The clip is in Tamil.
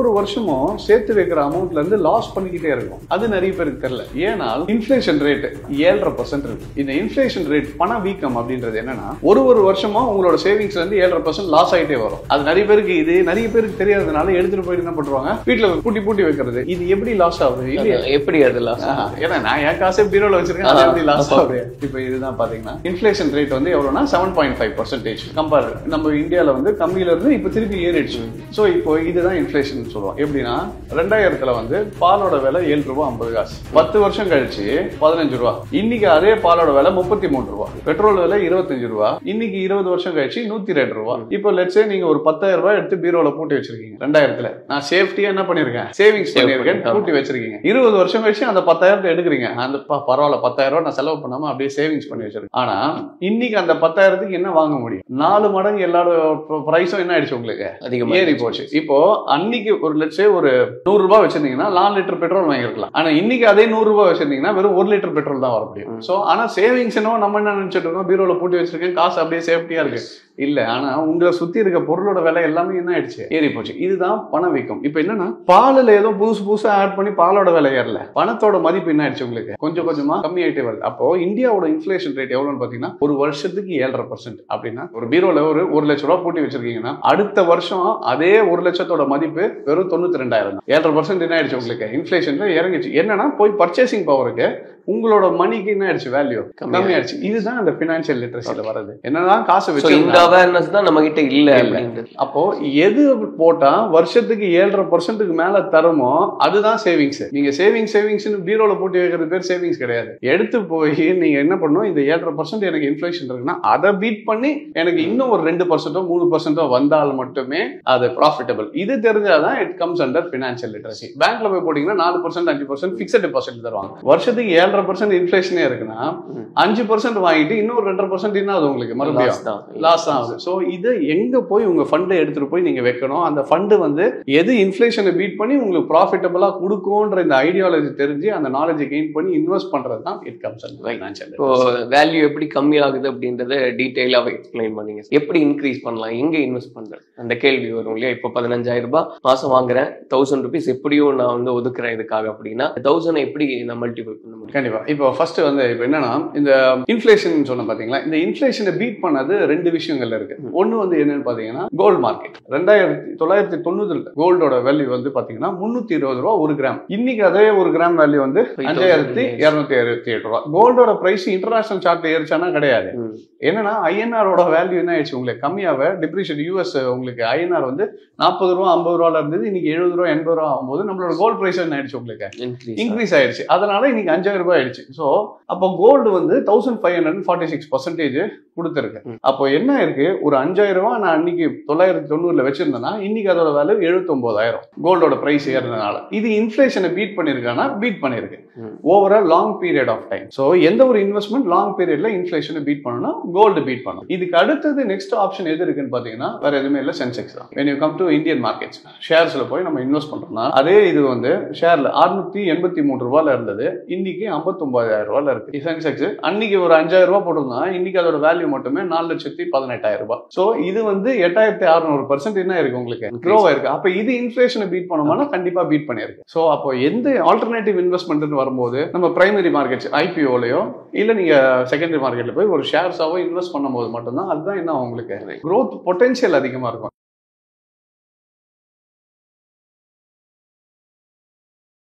ஒரு வருஷமும் சேர்த்து வைக்கிற அமௌண்ட்ல இருந்து லாஸ் பண்ணிக்கிட்டே இருக்கும் அது நிறைய பேருக்கு தெரியல ஏன்னா இன்ஃபிளேஷன் ரேட் ஏழரை பர்சன்ட் இருக்கு இந்த இன்ஃபிளேஷன் ரேட் பண வீக்கம் அப்படின்றது என்னன்னா ஒரு ஒரு வருஷமும் உங்களோட சேவிங்ஸ்ல இருந்து ஏழரை பர்சன்ட் லாஸ் ஆயிட்டே வரும் அது நிறைய பேருக்கு இது நிறைய பேருக்கு தெரியாததுனால எடுத்துட்டு போயிட்டு என்ன பண்றாங்க வீட்டுல பூட்டி பூட்டி வைக்கிறது இது எப்படி லாஸ் ஆகுது இல்லையா எப்படி அது லாஸ் ஆஹா, ஏன்னா நான் என் காசே பீரோல வச்சிருக்கேன் அது எப்படி லாஸ் ஆகுது இப்போ இதுதான் பாத்தீங்கன்னா இன்ஃபிளேஷன் ரேட் வந்து எவ்வளவுனா seven point five percentage compare நம்ம இந்தியால வந்து கம்மியில இருந்து இப்போ திருப்பி ஏறிடுச்சு ஸோ இப்போ இதுதான் இன்ஃபிளேஷன் சொல்லுவோம் எப்படின்னா ரெண்டாயிரத்துல வந்து பாலோட விலை ஏழு ரூபா ஐம்பது காசு பத்து வருஷம் கழிச்சு பதினஞ்சு ரூபா இன்னைக்கு அதே பாலோட விலை முப்பத்தி மூணு ரூபா பெட்ரோல் விலை இருபத்தஞ்சு ரூபா இன்னைக்கு இருபது வருஷம் கழிச்சு நூத்தி ரெண்டு ரூபா இப்போ லெட்ஸே நீங்க ஒரு பத்தாயிரம் ரூபாய் எடுத்து பீரோல பூட்டி வச்சிருக்கீங்க ரெண்டாயிரத்துல நான் சேஃப்டியா என்ன பண்ணிருக்கேன் சேவிங்ஸ் பண்ணிருக்கேன் பூட்டி வச்சிருக்கீங்க இருபது வருஷம் கழிச்சு அந்த பத்தாயிரத்தை எடுக்கிறீங்க அந்த ப- பரவாயில்ல பத்தாயிரம் ரூபாய் நான் செலவு பண்ணாம அப்படியே சேவிங்ஸ் பண்ணி வச்சிருக்கேன் ஆனா இன்னைக்கு அந்த பத்தாயிரத்துக்கு என்ன வாங்க முடியும் நாலு மடங்கு எல்லாரோட பிரைஸும் என்ன ஆயிடுச்சு உங்களுக்கு அதிகமா ஏறி போச்சு இப்போ அன்னைக்கு ஒரு லட்சம் ஒரு நூறு ரூபாய் வச்சிருந்தீங்கன்னா நாலு லிட்டர் பெட்ரோல் வாங்கிருக்கலாம் ஆனா இன்னைக்கு அதே நூறு ரூபாய் வச்சிருந்தீங்கன்னா வெறும் ஒரு லிட்டர் பெட்ரோல் தான் வர முடியும் சோ ஆனா சேவிங்ஸ் என்னவோ நம்ம என்ன நினைச்சிட்டு இருக்கோம் பீரோல பூட்டி வச்சிருக்கேன் காசு அப்படியே சேஃப்டியா இருக்கு இல்ல ஆனா உங்களை சுத்தி இருக்க பொருளோட விலை எல்லாமே என்ன ஆயிடுச்சு ஏறி போச்சு இதுதான் பணவீக்கம் இப்போ என்னன்னா பாலுல ஏதோ புதுசு புதுசா ஆட் பண்ணி பாலோட விலை ஏறல பணத்தோட மதிப்பு என்ன ஆயிடுச்சு உங்களுக்கு கொஞ்சம் கொஞ்சமா கம்மி ஆயிட்டே வருது அப்போ இந்தியாவோட இன்ஃபிளேஷன் ரேட் எவ்வளவுன்னு பாத்தீங்கன்னா ஒரு வருஷத்துக்கு ஏழரை பர்சன்ட் அப்படின்னா ஒரு பீரோல ஒரு ஒரு லட்ச ரூபா பூட்டி வச்சிருக்கீங்கன்னா அடுத்த வருஷம் அதே ஒரு லட்சத்தோட மதிப்பு வெறும் தொண்ணூத்தி ரெண்டாயிரம் தான் ஏழரை பர்சன்ட் என்ன ஆயிடுச்சு உங்களுக்கு இன்ஃபிளேஷன்ல இறங்கிச்சு என்னன்னா போய் பர்ச்சேசிங் பவருக்கு உங்களோட மணிக்கு என்ன ஆயிடுச்சு வேல்யூ கம்மி ஆயிடுச்சு இதுதான் அந்த பினான்சியல் லிட்ரஸில வருது என்னதான் காசு So, வச்சு இந்த அவேர்னஸ் தான் நம்ம கிட்ட இல்ல இல்ல. அப்படின்றது அப்போ எது போட்டா வருஷத்துக்கு ஏழரை பர்சன்ட்டுக்கு மேல தருமோ அதுதான் சேவிங்ஸ் நீங்க சேவிங் சேவிங்ஸ் பீரோல போட்டு வைக்கிறது பேர் சேவிங்ஸ் கிடையாது எடுத்து போய் நீங்க என்ன பண்ணணும் இந்த ஏழரை பர்சன்ட் எனக்கு இன்ஃபிளேஷன் இருக்குன்னா அதை பீட் பண்ணி எனக்கு இன்னும் ஒரு ரெண்டு பர்சன்டோ மூணு பர்சன்டோ வந்தால் மட்டுமே அது ப்ராஃபிட்டபிள் இது தெரிஞ்சாதான் it comes under financial literacy பேங்க்ல போய் போட்டீங்கன்னா நாலு பர்சன்ட் அஞ்சு பர்சன்ட் பிக்சட் டெபாசிட் தருவாங்க வருஷத்துக்கு ஏழரை பர்சன்ட் இன்ஃபிளேஷனே இருக்குன்னா ம். அஞ்சு பர்சன்ட் வாங்கிட்டு இன்னொரு ரெண்டரை பர்சன்ட் என்ன ஆகுது உங்களுக்கு மறுபடியும் Loss தான். லாஸ் தான் ஆகுது ஸோ இதை எங்க போய் உங்க ஃபண்டை எடுத்துட்டு போய் நீங்க வைக்கணும் அந்த ஃபண்டு வந்து எது இன்ஃபிளேஷனை பீட் பண்ணி உங்களுக்கு ப்ராஃபிட்டபிளா கொடுக்கும்ன்ற இந்த ஐடியாலஜி தெரிஞ்சு அந்த நாலேஜை கெயின் பண்ணி இன்வெஸ்ட் பண்றது தான் இட் கம்ஸ் அண்ட் ஃபைனான்சியல் இப்போ வேல்யூ எப்படி கம்மி ஆகுது அப்படின்றத டீடைலாவே எக்ஸ்பிளைன் பண்ணீங்க எப்படி இன்க்ரீஸ் பண்ணலாம் எங்க இன்வெஸ்ட் பண்றது அந்த கேள்வி வரும் இல்லையா இப்போ பதினஞ்சாயிரம் ரூபாய் மாசம் வாங்குறேன் தௌசண்ட் ருபீஸ் எப்படியும் நான் வந்து ஒதுக்குறேன் இதுக்காக அப்படின்னா தௌசண்ட் எப்படி நான் மல்டிபிள் பண்ண முடியும் கண்டிப்பா இப்போ ஃபர்ஸ்ட் வந்து இப்போ என்னன்னா இந்த இன்ஃபிளேஷன் சொன்ன பாத்தீங்களா இந்த இன்ஃபிளேஷனை பீட் பண்ணது ரெண்டு விஷயங்கள்ல இருக்கு ஒன்னு வந்து என்னன்னு பாத்தீங்கன்னா கோல்டு மார்க்கெட் ரெண்டாயிரத்தி தொள்ளாயிரத்தி தொண்ணூறுல கோல்டோட வேல்யூ வந்து பாத்தீங்கன்னா முன்னூத்தி இருபது ரூபா ஒரு கிராம் இன்னைக்கு அதே ஒரு கிராம் வேல்யூ வந்து 5,000 அஞ்சாயிரத்தி இருநூத்தி அறுபத்தி எட்டு ரூபா கோல்டோட பிரைஸ் இன்டர்நேஷனல் சார்ட் ஏறிச்சானா கிடையாது ம். என்னன்னா ஐஎன்ஆரோட வேல்யூ என்ன ஆயிடுச்சு உங்களுக்கு கம்மியாக டிப்ரிஷியேட் யூஎஸ் உங்களுக்கு ஐஎன்ஆர் வந்து நாற்பது ரூபா ஐம்பது ரூபால இருந்தது இன்னைக்கு எழுபது ரூபா எண்பது ரூபா ஆகும்போது நம்மளோட கோல்ட் பிரைஸ் என்ன ஆயிடுச்சு உங்களுக்கு Increase இன்க்ரீஸ் ஆயிடுச்சு அதனால இன்னைக்கு அஞ்சாயிரம் ரூபாய் ஆயிடுச்சு ஸோ அப்போ கோல்டு வந்து thousand five hundred forty six percentage கொடுத்துருக்கு ம். அப்போ என்ன இருக்கு ஒரு அஞ்சாயிரம் ரூபாய் நான் அன்னைக்கு தொள்ளாயிரத்தி தொண்ணூறுல வச்சிருந்தேன்னா இன்னைக்கு அதோட வேல்யூ எழுபத்தொன்பதாயிரம் கோல்டோட பிரைஸ் ஏறினதுனால இது இன்ஃபிளேஷனை பீட் பண்ணிருக்கானா பீட் பண்ணிருக்கு ம். ஓவரா long period of time so எந்த ஒரு இன்வெஸ்ட்மெண்ட் லாங் பீரியட்ல இன்ஃபிளேஷனை பீட் பண்ணணும்னா கோல்டு பீட் பண்ணணும் இதுக்கு அடுத்தது நெக்ஸ்ட் ஆப்ஷன் எது இருக்குன்னு பாத்தீங்கன்னா வேற எதுவுமே இல்லை சென்செக்ஸ் தான் when you come to Indian markets ஷேர்ஸ்ல போய் நம்ம இன்வெஸ்ட் பண்றோம்னா அதே இது வந்து ஷேர்ல 683 எண்பத்தி மூணு ரூபாயில இருந்தது இன்னைக்கு ஐம்பத்தொன்பதாயிரம் ரூபாயில இருக்கு சென்செக்ஸ் அன்னைக்கு ஒரு அஞ்சாயிரம் ரூபாய் போட்டிருந்தா இன்னைக்கு அதோட வேல்யூ மட்டுமே நாலு லட்சத்தி பதினெட்டாயிரம் ரூபாய் ஸோ இது வந்து எட்டாயிரத்தி அறுநூறு பர்சன்ட் என்ன இருக்கு உங்களுக்கு க்ரோ ஆயிருக்கு அப்ப இது இன்ஃபிளேஷனை பீட் பண்ணோம்னா கண்டிப்பா பீட் பண்ணிருக்கு ஸோ அப்போ எந்த ஆல்டர்னேட்டிவ் இன்வெஸ்ட்மெண்ட் வரும்போது நம்ம பிரைமரி மார்க்கெட்ஸ் ஐபிஓலயோ இல்ல நீங்க செகண்டரி மார்க்கெட்ல போய் ஒரு ஷேர்ஸாவோ இன்வெஸ்ட் பண்ணும்போது மட்டும்தான் அதுதான் என்ன உங்களுக்கு growth பொட்டன்ஷியல் அதிகமா இருக்கும்